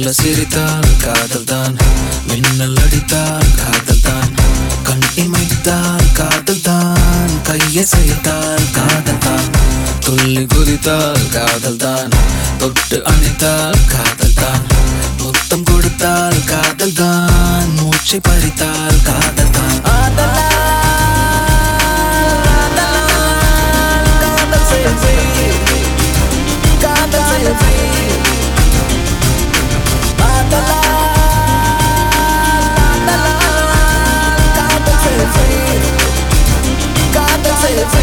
மெல்ல சிரித்தால் காதல் தான் மின்னல் அடித்தால் காதல் தான் கண் இமைத்தால் காதல் தான் கையை செய்தால் காதல் தான் துள்ளி குதித்தால் காதல் தான் தொட்டு அணைத்தால் காதல் தான் முத்தம் கொடுத்தால் காதல் தான் மூச்சை பறித்தால் காதல் தான் காதல் செல்வி காதல் செல்வி காதல் செல்வி காதல் செல்வி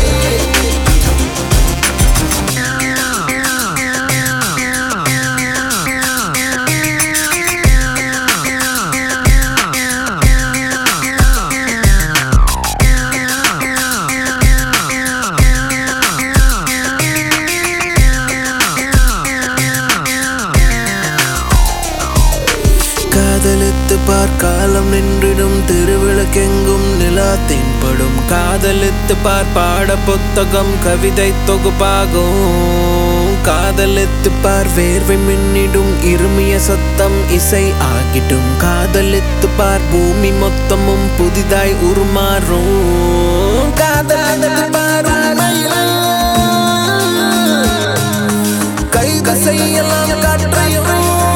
காதலித்து பார் காலம் நின்றிடும் திருவிளக்கெங்கும் நிலா தென்படும் காதலித்து பார் பாட புத்தகம் கவிதை தொகுப்பாகும் காதலித்து பார் வேர்வை மின்னிடும் இருமிய சத்தம் இசை ஆகிடும் காதலித்து பார் பூமி மொத்தமும் புதிதாய் உருமாறும் காதலித்து பார் உண்மையில் கைது செய்யலாம் காற்றையும்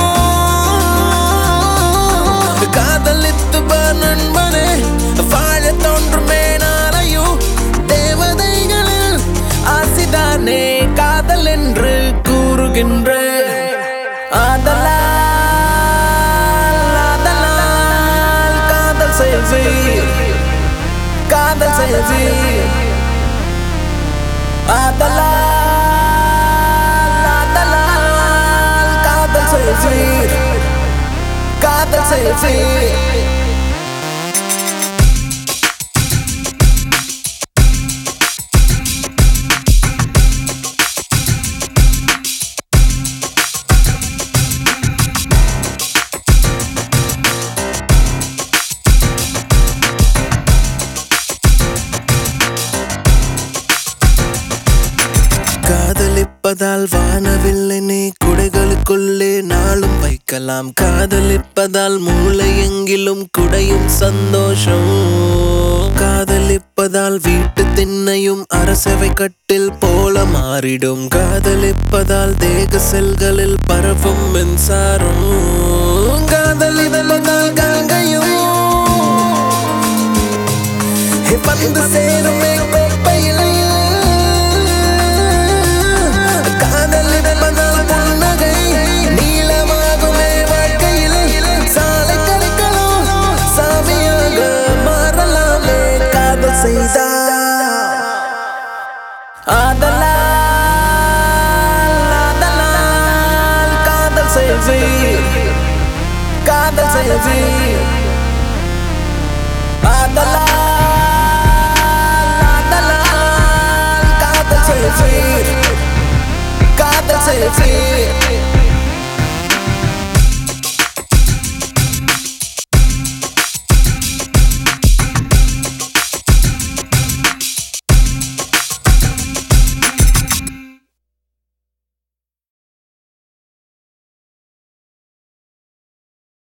காதலித்து பார் நண்பனே வாழ தோன்றுமே நாளையும் தேவதைகளில் ஆசிதானே காதல் என்று கூறுகின்ற ஆதலால் ஆதலால் காதல் செல்வி காதல் செல்வி ஆதலால் ஆதலால் காதல் செல்வி காதல் செல்வி காதலிப்பதால் வானவில்லை குடைகளுக்குள்ளே நாளும் வைக்கலாம் காதலிப்பதால் மூளை எங்கிலும் குடையும் சந்தோஷம் காதலிப்பதால் வீட்டு திண்ணையும் அரசவை கட்டில் போல மாறிடும் காதலிப்பதால் தேக செல்களில் பரவும் மின்சாரம் காதலிப்பதால் கங்கையும் வந்து சேருமே கோப்பையில் காதலிப்பதால் புன்னகை நீளமாகுமே வாழ்க்கையில் சாலை கடைகளும் சாமியாக மாறலாமே காதல் செய்தால் ஆதலால் ஆதலால் காதல் செல்வி காதல் செல்வி ஆதலால் ஆதலால் காதல் செல்வி காதல் செல்வி